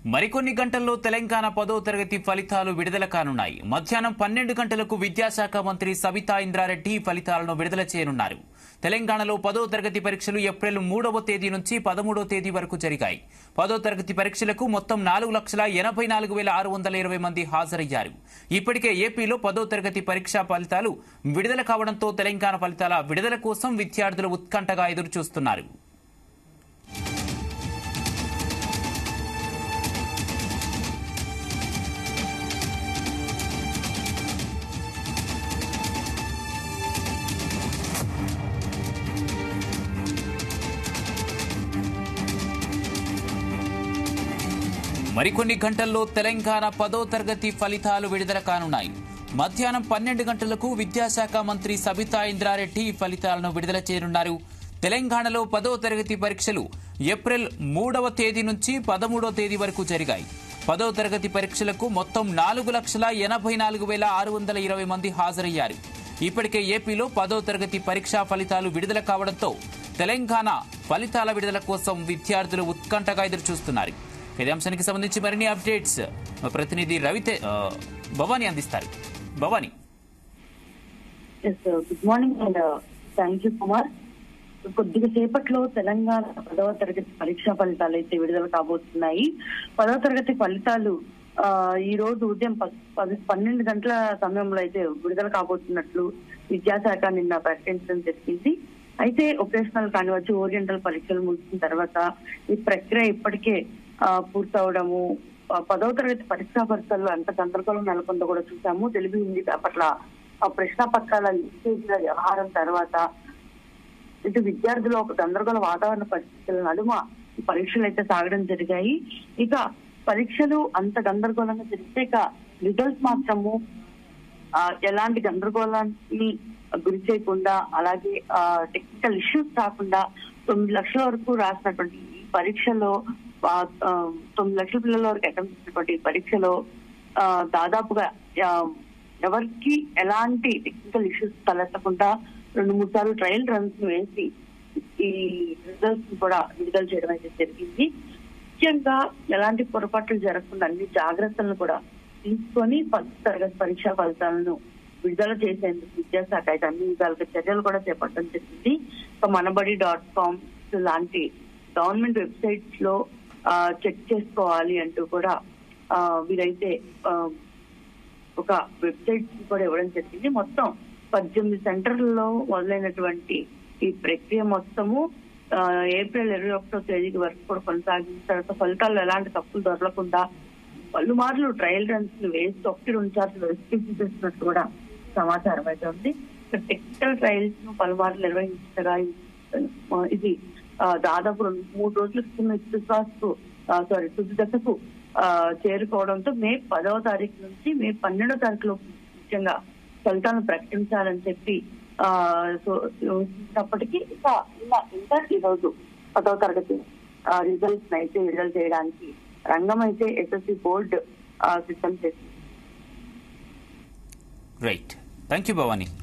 మరికొన్ని గంటల్లో తెలంగాణ పదో తరగతి ఫలితాలు విడుదల కానున్నాయి మధ్యాహ్నం పన్నెండు గంటలకు విద్యాశాఖ మంత్రి సబితా ఇంద్రారెడ్డి ఫలితాలను విడుదల చేయనున్నారు తెలంగాణలో పదో తరగతి పరీక్షలు ఏప్రిల్ మూడవ తేదీ నుంచి పదమూడవ తేదీ వరకు జరిగాయి పదో తరగతి పరీక్షలకు మొత్తం నాలుగు లక్షల ఎనభై నాలుగు వేల ఆరు వందల ఇరవై మంది హాజరయ్యారు ఇప్పటికే ఏపీలో పదో తరగతి పరీక్షా ఫలితాలు విడుదల కావడంతో తెలంగాణ ఫలితాల విడుదల కోసం విద్యార్థులు ఉత్కంఠగా ఎదురుచూస్తున్నారు మరికొన్ని గంటల్లో తెలంగాణ పదో తరగతి ఫలితాలు విడుదల కానున్నాయి మధ్యాహ్నం పన్నెండు గంటలకు విద్యాశాఖ మంత్రి సబితా ఇంద్రారెడ్డి ఫలితాలను విడుదల చేయనున్నారు తెలంగాణలో పదో తరగతి పరీక్షలు ఏప్రిల్ మూడవ తేదీ నుంచి పదమూడవ తేదీ వరకు జరిగాయి పదో తరగతి పరీక్షలకు మొత్తం నాలుగు లక్షల ఎనభై నాలుగు వేల ఆరు వందల ఇరవై మంది హాజరయ్యారు ఇప్పటికే ఏపీలో పదో తరగతి పరీక్షా ఫలితాలు విడుదల కావడంతో తెలంగాణ ఫలితాల విడుదల కోసం విద్యార్థులు ఉత్కంఠగా ఎదురుచూస్తున్నారు ఇదే అంశానికి సంబంధించి మరిన్ని అప్డేట్స్ మా ప్రతినిధి రవితే ఆ, భవానీ అందిస్తారు Bhavani yes good morning and thank you Kumar కొద్దిగా సేపట్లో తెలంగాణ పదవ తరగతి పరీక్షా ఫలితాలు అయితే విడుదల కాబోతున్నాయి పదవ తరగతి ఫలితాలు ఆ, ఈ రోజు ఉదయం ప- పది పన్నెండు గంటల సమయంలో అయితే విడుదల కాబోతున్నట్లు విద్యాశాఖ నిన్న ప్రకటించడం జరిగింది అయితే ఒకేషనల్ కానివచ్చు ఓరియంటల్ పరీక్షలు ముగిసిన తర్వాత ఈ ప్రక్రియ ఇప్పటికే ఆ, పూర్తవడము ఆ, పదవ తరగతి పరీక్షా ఫలితాలు అంత గందరగోళం నెలకొందో కూడా చూసాము తెలుగు హిందీ పేపర్ల ఆ ప్రశ్న పత్రాల లీకేజ్ల వ్యవహారం తర్వాత ఇటు విద్యార్థులు ఒక గందరగోళ వాతావరణ పరిస్థితుల నడుమ ఈ పరీక్షలు అయితే సాగడం జరిగాయి ఇక పరీక్షలు అంత గందరగోళంగా జరిగితే ఇక రిజల్ట్స్ మాత్రము ఆ, ఎలాంటి గందరగోళానికి గురి చేయకుండా అలాగే టెక్నికల్ ఇష్యూస్ రాకుండా తొమ్మిది లక్షల వరకు రాసినటువంటి ఈ పరీక్షలో ఆ, ఆ, తొమ్మిది లక్షల పిల్లల వరకు అటెంప్ట్ చేసినటువంటి ఈ పరీక్షలో ఆ, దాదాపుగా ఆ, ఎవరికి ఎలాంటి టెక్నికల్ ఇష్యూస్ తలెత్తకుండా రెండు మూడు సార్లు ట్రయల్ రన్స్ వేసి ఈ రిజల్ట్స్ కూడా విడుదల చేయడం అయితే జరిగింది ముఖ్యంగా ఎలాంటి పొరపాట్లు జరగకుండా అన్ని జాగ్రత్తలను కూడా తీసుకొని పది తరగతి పరీక్షా ఫలితాలను విడుదల చేసేందుకు విద్యాశాఖ అయితే అన్ని విధాలుగా చర్యలు కూడా చేపట్టడం జరిగింది ఇక మనబడి డాట్ కామ్ లాంటి గవర్నమెంట్ వెబ్సైట్స్ లో చెక్ చేసుకోవాలి అంటూ కూడా ఆ, వీరైతే ఆ, ఒక వెబ్సైట్ కూడా ఇవ్వడం జరిగింది మొత్తం పద్దెనిమిది సెంటర్లలో మొదలైనటువంటి ఈ ప్రక్రియ మొత్తము ఆ, ఏప్రిల్ ఇరవై ఒకటో తేదీ వరకు కూడా కొనసాగిన తర్వాత ఫలితాలు ఎలాంటి తప్పులు దొరకకుండా పలుమార్లు ట్రయల్ రన్స్ ను వేసి ఒకటి రెండు సార్లు వెరిఫికేషన్ చేస్తున్నట్టు కూడా సమాచారం అయితే ఉంది టెక్నికల్ ట్రయల్స్ ను పలుమార్లు నిర్వహించగా ఆ, ఇది ఆ, దాదాపు రెండు మూడు రోజుల క్రితం తుపాకు సారీ తుది దశకు ఆ, చేరుకోవడంతో మే పదవ తారీఖు నుంచి మే పన్నెండవ తారీఖులో ముఖ్యంగా ఫలితాలను ప్రకటించాలని చెప్పి ఆ సో యోచించినప్పటికీ ఇక ఇలా ఇంకా ఈ రోజు పదవ తరగతి రిజల్ట్స్ అయితే విడుదల చేయడానికి రంగం అయితే ఎస్ఎస్సి బోర్డు సిద్ధం చేసింది రైట్ థ్యాంక్ యూ భవానీ